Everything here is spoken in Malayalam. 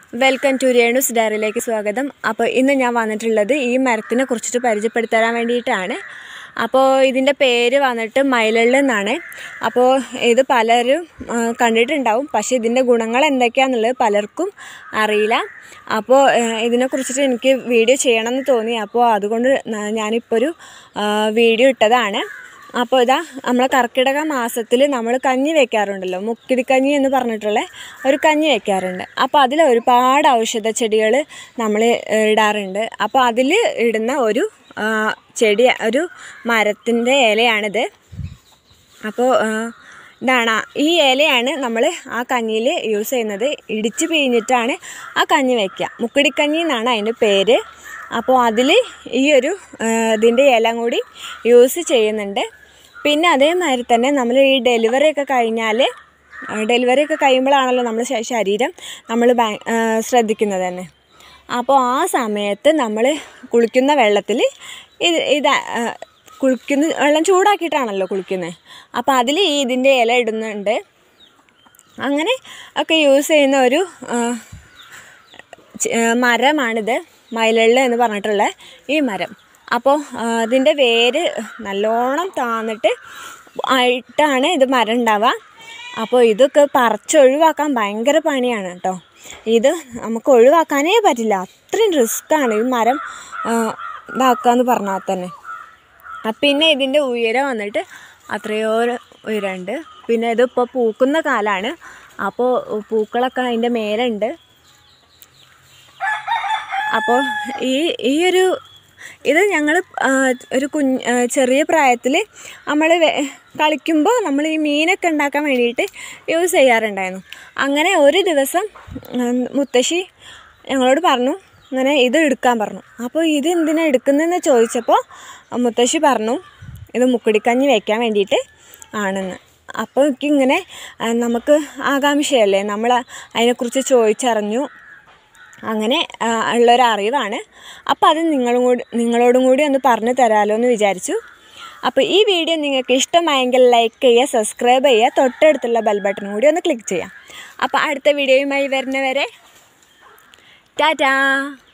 വെൽക്കം ടു രേണുസ് ഡയറിയിലേക്ക് സ്വാഗതം അപ്പോൾ ഇന്ന് ഞാൻ വന്നിട്ടുള്ളത് ഈ മരത്തിനെ കുറിച്ചിട്ട് പരിചയപ്പെടുത്തരാൻ വേണ്ടിയിട്ടാണ് അപ്പോൾ ഇതിൻ്റെ പേര് വന്നിട്ട് മയിലള്ള് എന്നാണ് അപ്പോൾ ഇത് പലരും ആ, കണ്ടിട്ടുണ്ടാവും പക്ഷേ ഇതിൻ്റെ ഗുണങ്ങൾ എന്തൊക്കെയാണെന്നുള്ളത് പലർക്കും അറിയില്ല അപ്പോൾ ആ, ഇതിനെക്കുറിച്ചിട്ട് എനിക്ക് വീഡിയോ ചെയ്യണമെന്ന് തോന്നി അപ്പോൾ അതുകൊണ്ട് ന- ഞാനിപ്പോൾ ഒരു ആ, വീഡിയോ ഇട്ടതാണ് അപ്പോൾ ഇതാ നമ്മൾ കർക്കിടക മാസത്തിൽ നമ്മൾ കഞ്ഞി വെക്കാറുണ്ടല്ലോ മുക്കിടിക്കഞ്ഞി എന്ന് പറഞ്ഞിട്ടുള്ള ഒരു കഞ്ഞി വെക്കാറുണ്ട് അപ്പോൾ അതിൽ ഒരുപാട് ഔഷധ ചെടികൾ നമ്മൾ ഇടാറുണ്ട് അപ്പോൾ അതിൽ ഇടുന്ന ഒരു ആ, ചെടി ഒരു മരത്തിൻ്റെ ഇലയാണിത് അപ്പോൾ ആ, ഇതാണ് ആ- ഈ ഇലയാണ് നമ്മൾ ആ കഞ്ഞിയിൽ യൂസ് ചെയ്യുന്നത് ഇടിച്ച് പിഴിഞ്ഞിട്ടാണ് ആ കഞ്ഞി വയ്ക്കുക മുക്കിടിക്കഞ്ഞി എന്നാണ് അതിൻ്റെ പേര് അപ്പോൾ അതിൽ ഈ ഒരു ആ, ഇതിൻ്റെ ഇല കൂടി യൂസ് ചെയ്യുന്നുണ്ട് പിന്നെ അതേമാതിരി തന്നെ നമ്മൾ ഈ ഡെലിവറി ഒക്കെ കഴിഞ്ഞാൽ ഡെലിവറി ഒക്കെ കഴിയുമ്പോഴാണല്ലോ നമ്മൾ ശരീരം നമ്മൾ ഭയ- ആ, ശ്രദ്ധിക്കുന്നത് തന്നെ അപ്പോൾ ആ സമയത്ത് നമ്മൾ കുളിക്കുന്ന വെള്ളത്തിൽ ഇത് ഇത് ആ, കുളിക്കുന്ന വെള്ളം ചൂടാക്കിയിട്ടാണല്ലോ കുളിക്കുന്നത് അപ്പോൾ അതിൽ ഈ ഇതിൻ്റെ ഇല ഇടുന്നുണ്ട് അങ്ങനെ ഒക്കെ യൂസ് ചെയ്യുന്ന ഒരു ആ, ചെ- ആ, മരമാണിത് മയിലള്ള് എന്ന് പറഞ്ഞിട്ടുള്ള ഈ മരം അപ്പോൾ ഇതിൻ്റെ വേര് നല്ലോണം താന്നിട്ട് ആയിട്ടാണ് ഇത് മരം ഉണ്ടാവുക അപ്പോൾ ഇതൊക്കെ പറിച്ചൊഴിവാക്കാൻ ഭയങ്കര പണിയാണ് കേട്ടോ ഇത് നമുക്ക് ഒഴിവാക്കാനേ പറ്റില്ല അത്രയും റിസ്ക്കാണ് ഈ മരം ആ, ഇതാക്കുക എന്ന് പറഞ്ഞാൽ തന്നെ ആ, പിന്നെ ഇതിൻ്റെ ഉയരം വന്നിട്ട് അത്രയോ ഉയരമുണ്ട് പിന്നെ ഇതിപ്പോൾ പൂക്കുന്ന കാലമാണ് അപ്പോൾ പൂക്കളൊക്കെ അതിൻ്റെ മേലുണ്ട് അപ്പോൾ ഈ ഈ ഒരു ഇത് ഞങ്ങൾ ഒരു കുഞ്ഞ് ആ, ചെറിയ പ്രായത്തിൽ നമ്മൾ കളിക്കുമ്പോൾ നമ്മൾ ഈ മീനൊക്കെ ഉണ്ടാക്കാൻ വേണ്ടിയിട്ട് യൂസ് ചെയ്യാറുണ്ടായിരുന്നു അങ്ങനെ ഒരു ദിവസം ഉം, മുത്തശ്ശി ഞങ്ങളോട് പറഞ്ഞു ഇങ്ങനെ ഇത് എടുക്കാൻ പറഞ്ഞു അപ്പോൾ ഇത് എന്തിനാണ് എടുക്കുന്നതെന്ന് ചോദിച്ചപ്പോൾ മുത്തശ്ശി പറഞ്ഞു ഇത് മുക്കുടിക്കഞ്ഞി വയ്ക്കാൻ വേണ്ടിയിട്ട് ആണെന്ന് അപ്പോൾ എനിക്കിങ്ങനെ ആ, നമുക്ക് ആകാംക്ഷയല്ലേ നമ്മൾ അതിനെക്കുറിച്ച് ചോദിച്ചറിഞ്ഞു അങ്ങനെ ആ, ഉള്ളൊരു അറിവാണ് അപ്പോൾ അത് നിങ്ങളും കൂടി നിങ്ങളോടും കൂടി ഒന്ന് പറഞ്ഞു തരാമല്ലോ എന്ന് വിചാരിച്ചു അപ്പോൾ ഈ വീഡിയോ നിങ്ങൾക്ക് ഇഷ്ടമായെങ്കിൽ ലൈക്ക് ചെയ്യുക സബ്സ്ക്രൈബ് ചെയ്യുക തൊട്ടടുത്തുള്ള ബെൽ ബട്ടൺ കൂടി ഒന്ന് ക്ലിക്ക് ചെയ്യാം അപ്പോൾ അടുത്ത വീഡിയോയുമായി വരുന്നവരെ ടാറ്റാ